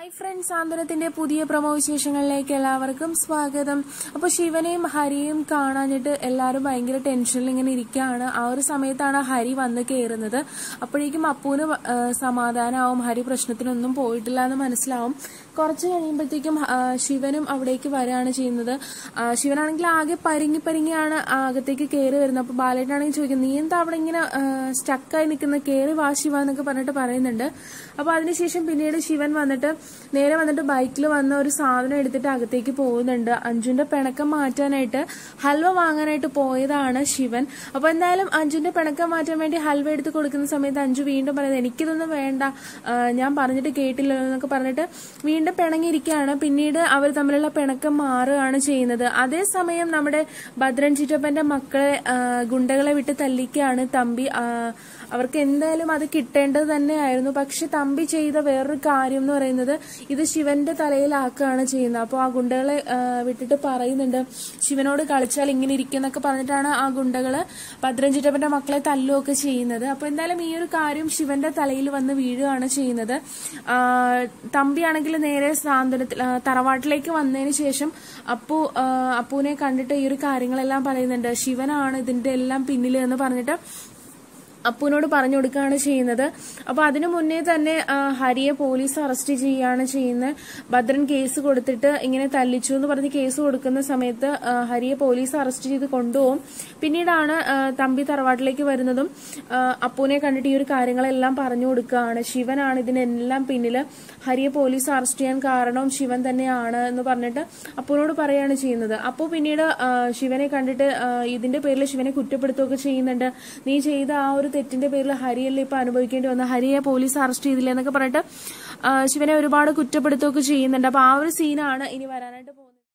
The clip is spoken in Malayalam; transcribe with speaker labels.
Speaker 1: ഹായ് ഫ്രണ്ട്സ് സാന്ത്വനത്തിന്റെ പുതിയ പ്രമോ വിശേഷങ്ങളിലേക്ക് എല്ലാവർക്കും സ്വാഗതം അപ്പോൾ ശിവനെയും ഹരിയെയും കാണാഞ്ഞിട്ട് എല്ലാവരും ഭയങ്കര ടെൻഷനിൽ ഇങ്ങനെ ഇരിക്കുകയാണ് ആ ഒരു സമയത്താണ് ഹരി വന്ന് കയറുന്നത് അപ്പോഴേക്കും അപ്പൂന് വ- ആ, സമാധാനമാവും ഹരി പ്രശ്നത്തിനൊന്നും പോയിട്ടില്ല എന്ന് മനസ്സിലാവും കുറച്ച് കഴിയുമ്പോഴത്തേക്കും ആ, ശിവനും അവിടേക്ക് വരികയാണ് ചെയ്യുന്നത് ആ, ശിവനാണെങ്കിൽ ആകെ പരിങ്ങി പരിങ്ങിയാണ് അകത്തേക്ക് കയറി വരുന്നത് അപ്പോൾ ബാലേട്ടനാണെങ്കിൽ ചോദിക്കും നീ എന്താ അവിടെ ഇങ്ങനെ സ്റ്റക്കായി നിൽക്കുന്ന കയറി വാ ശിവ എന്നൊക്കെ പറഞ്ഞിട്ട് പറയുന്നുണ്ട് അപ്പോൾ അതിനുശേഷം പിന്നീട് ശിവൻ വന്നിട്ട് നേരെ വന്നിട്ട് ബൈക്കിൽ വന്ന ഒരു സാധനം എടുത്തിട്ട് അകത്തേക്ക് പോകുന്നുണ്ട് അഞ്ജുന്റെ പിണക്കം മാറ്റാനായിട്ട് ഹൽവ വാങ്ങാനായിട്ട് പോയതാണ് ശിവൻ അപ്പോൾ എന്തായാലും അഞ്ജുന്റെ പിണക്കം മാറ്റാൻ വേണ്ടി ഹൽവ എടുത്ത് കൊടുക്കുന്ന സമയത്ത് അഞ്ജു വീണ്ടും പറയുന്നത് എനിക്കിതൊന്നും വേണ്ട ആ, ഞാൻ പറഞ്ഞിട്ട് കേട്ടില്ലല്ലോ എന്നൊക്കെ പറഞ്ഞിട്ട് വീണ്ടും പിണങ്ങിയിരിക്കുകയാണ് പിന്നീട് അവർ തമ്മിലുള്ള പിണക്കം മാറുകയാണ് ചെയ്യുന്നത് അതേസമയം നമ്മുടെ ഭദ്രൻ ചിറ്റപ്പന്റെ മക്കളെ ആ, ഗുണ്ടകളെ വിട്ട് തല്ലിക്കുകയാണ് തമ്പി ആ, അവർക്ക് എന്തായാലും അത് കിട്ടേണ്ടത് തന്നെയായിരുന്നു പക്ഷെ തമ്പി ചെയ്ത വേറൊരു കാര്യം എന്ന് പറയുന്നത് ഇത് ശിവന്റെ തലയിലാക്കുകയാണ് ചെയ്യുന്നത് അപ്പോൾ ആ ഗുണ്ടകളെ ആ, വിട്ടിട്ട് പറയുന്നുണ്ട് ശിവനോട് കളിച്ചാൽ ഇങ്ങനെ ഇരിക്കും എന്നൊക്കെ പറഞ്ഞിട്ടാണ് ആ ഗുണ്ടകള് ഭദ്രൻ ചിറ്റപ്പന്റെ മക്കളെ തല്ലുകയൊക്കെ ചെയ്യുന്നത് അപ്പോൾ എന്തായാലും ഈ ഒരു കാര്യം ശിവന്റെ തലയിൽ വന്ന് വീഴുകയാണ് ചെയ്യുന്നത് ആ, തമ്പിയാണെങ്കിൽ നേരെ സാന്ത്വനത്തിൽ ആ, തറവാട്ടിലേക്ക് വന്നതിന് ശേഷം അപ്പു ആ, അപ്പുവിനെ കണ്ടിട്ട് ഈ ഒരു കാര്യങ്ങളെല്ലാം പറയുന്നുണ്ട് ശിവനാണ് ഇതിന്റെ എല്ലാം പിന്നിൽ എന്ന് പറഞ്ഞിട്ട് അപ്പുവിനോട് പറഞ്ഞു കൊടുക്കുകയാണ് ചെയ്യുന്നത് അപ്പൊ അതിനു മുന്നേ തന്നെ ആ, ഹരിയെ പോലീസ് അറസ്റ്റ് ചെയ്യുകയാണ് ചെയ്യുന്നത് ഭദ്രൻ കേസ് കൊടുത്തിട്ട് ഇങ്ങനെ തല്ലിച്ചു എന്ന് പറഞ്ഞ് കേസ് കൊടുക്കുന്ന സമയത്ത് ആ, ഹരിയെ പോലീസ് അറസ്റ്റ് ചെയ്ത് കൊണ്ടുപോകും പിന്നീടാണ് ആ, തമ്പി തറവാട്ടിലേക്ക് വരുന്നതും ആ, അപ്പുവിനെ കണ്ടിട്ട് ഈ ഒരു കാര്യങ്ങളെല്ലാം പറഞ്ഞു കൊടുക്കുകയാണ് ശിവനാണ് ഇതിനെല്ലാം പിന്നില് ഹരിയെ പോലീസ് അറസ്റ്റ് ചെയ്യാൻ കാരണവും ശിവൻ തന്നെയാണ് എന്ന് പറഞ്ഞിട്ട് അപ്പുവിനോട് പറയാണ് ചെയ്യുന്നത് അപ്പോൾ പിന്നീട് ആ, ശിവനെ കണ്ടിട്ട് ആ, ഇതിന്റെ പേരിൽ ശിവനെ കുറ്റപ്പെടുത്തുകയൊക്കെ ചെയ്യുന്നുണ്ട് നീ ചെയ്ത ആ ഒരു തെറ്റിന്റെ പേരിൽ ഹരിയല്ലേ ഇപ്പൊ അനുഭവിക്കേണ്ടി വന്ന ഹരിയെ പോലീസ് അറസ്റ്റ് ചെയ്തില്ല എന്നൊക്കെ പറഞ്ഞിട്ട് ആ, ശിവനെ ഒരുപാട് കുറ്റപ്പെടുത്തുകയൊക്കെ ചെയ്യുന്നുണ്ട് അപ്പൊ ആ ഒരു സീനാണ് ഇനി വരാനായിട്ട് പോകുന്നത്